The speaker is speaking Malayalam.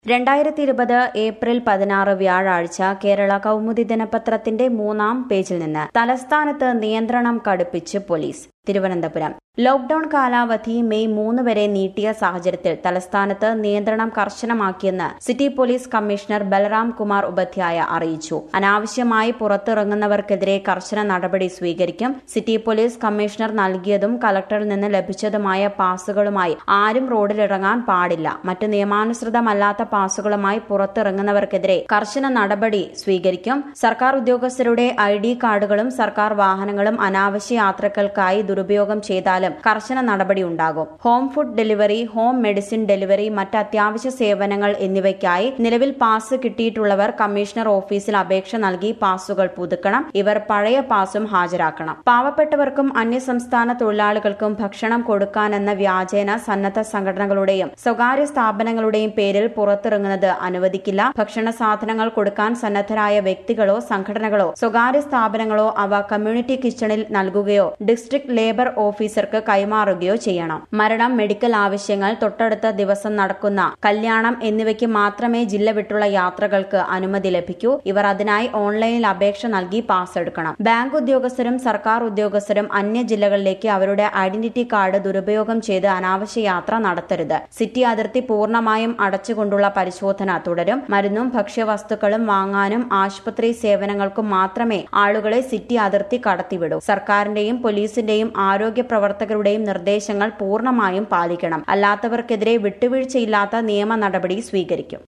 രണ്ടായിരത്തി ഇരുപത് ഏപ്രിൽ പതിനാറ് വ്യാഴാഴ്ച കേരള കൗമുദി ദിനപത്രത്തിന്റെ മൂന്നാം പേജിൽ നിന്ന് തലസ്ഥാനത്ത് നിയന്ത്രണം കടുപ്പിച്ച് പോലീസ് തിരുവനന്തപുരം ലോക്ഡൌൺ കാലാവധി മെയ് മൂന്ന് വരെ നീട്ടിയ സാഹചര്യത്തിൽ തലസ്ഥാനത്ത് നിയന്ത്രണം കർശനമാക്കിയെന്ന് city police commissioner Balaram Kumar Upadhyay അറിയിച്ചു അനാവശ്യമായി പുറത്തിറങ്ങുന്നവർക്കെതിരെ കർശന നടപടി സ്വീകരിക്കും സിറ്റി പോലീസ് കമ്മീഷണർ നൽകിയതും കലക്ടറിൽ നിന്ന് ലഭിച്ചതുമായ പാസുകളുമായി ആരും റോഡിലിറങ്ങാൻ പാടില്ല മറ്റ് നിയമാനുസൃതമല്ലാത്ത പാസുകളുമായി പുറത്തിറങ്ങുന്നവർക്കെതിരെ കർശന നടപടി സ്വീകരിക്കും സർക്കാർ ഉദ്യോഗസ്ഥരുടെ ഐ ഡി കാർഡുകളും സർക്കാർ വാഹനങ്ങളും അനാവശ്യ യാത്രകൾക്കായി ദുരുപയോഗം ചെയ്താലും കർശന നടപടി ഉണ്ടാകും home food delivery home medicine delivery മറ്റ് അത്യാവശ്യ സേവനങ്ങൾ എന്നിവയ്ക്കായി നിലവിൽ പാസ് കിട്ടിയിട്ടുള്ളവർ കമ്മീഷണർ ഓഫീസിൽ അപേക്ഷ നൽകി പാസുകൾ പുതുക്കണം ഇവർ പഴയ പാസും ഹാജരാക്കണം പാവപ്പെട്ടവർക്കും അന്യസംസ്ഥാന തൊഴിലാളികൾക്കും ഭക്ഷണം കൊടുക്കാനെന്ന വ്യാജേന സന്നദ്ധ സംഘടനകളുടെയും സ്വകാര്യ സ്ഥാപനങ്ങളുടെയും പേരിൽ പുറത്തിറങ്ങുന്നത് അനുവദിക്കില്ല ഭക്ഷണ സാധനങ്ങൾ കൊടുക്കാൻ സന്നദ്ധരായ വ്യക്തികളോ സംഘടനകളോ സ്വകാര്യ സ്ഥാപനങ്ങളോ അവ കമ്മ്യൂണിറ്റി കിച്ചണിൽ നൽകുകയോ ഡിസ്ട്രിക്ട് ലേബർ ഓഫീസർക്ക് കൈമാറുകയോ ചെയ്യണം മരണം മെഡിക്കൽ ആവശ്യങ്ങൾ തൊട്ടടുത്ത ദിവസം നടക്കുന്ന കല്യാണം എന്നിവയ്ക്ക് മാത്രമേ ജില്ല വിട്ടുള്ള യാത്രകൾക്ക് അനുമതി ലഭിക്കൂ ഇവർ അതിനായി ഓൺലൈനിൽ അപേക്ഷ നൽകി പാസ് എടുക്കണം ബാങ്ക് ഉദ്യോഗസ്ഥരും സർക്കാർ ഉദ്യോഗസ്ഥരും അന്യ ജില്ലകളിലേക്ക് അവരുടെ ഐഡന്റിറ്റി കാർഡ് ദുരുപയോഗം ചെയ്ത് അനാവശ്യ യാത്ര നടത്തരുത് സിറ്റി അതിർത്തി പൂർണ്ണമായും അടച്ചുകൊണ്ടുള്ള പരിശോധന തുടരും മരുന്നും ഭക്ഷ്യവസ്തുക്കളും വാങ്ങാനും ആശുപത്രി സേവനങ്ങൾക്കും മാത്രമേ ആളുകളെ സിറ്റി അതിർത്തി കടത്തിവിടൂ സർക്കാരിന്റെയും പോലീസിന്റെയും ആരോഗ്യ പ്രവർത്തകരുടെയും നിർദ്ദേശങ്ങൾ പൂർണ്ണമായും പാലിക്കണം അല്ലാത്തവർക്കെതിരെ വിട്ടുവീഴ്ചയില്ലാത്ത നിയമ നടപടി സ്വീകരിക്കും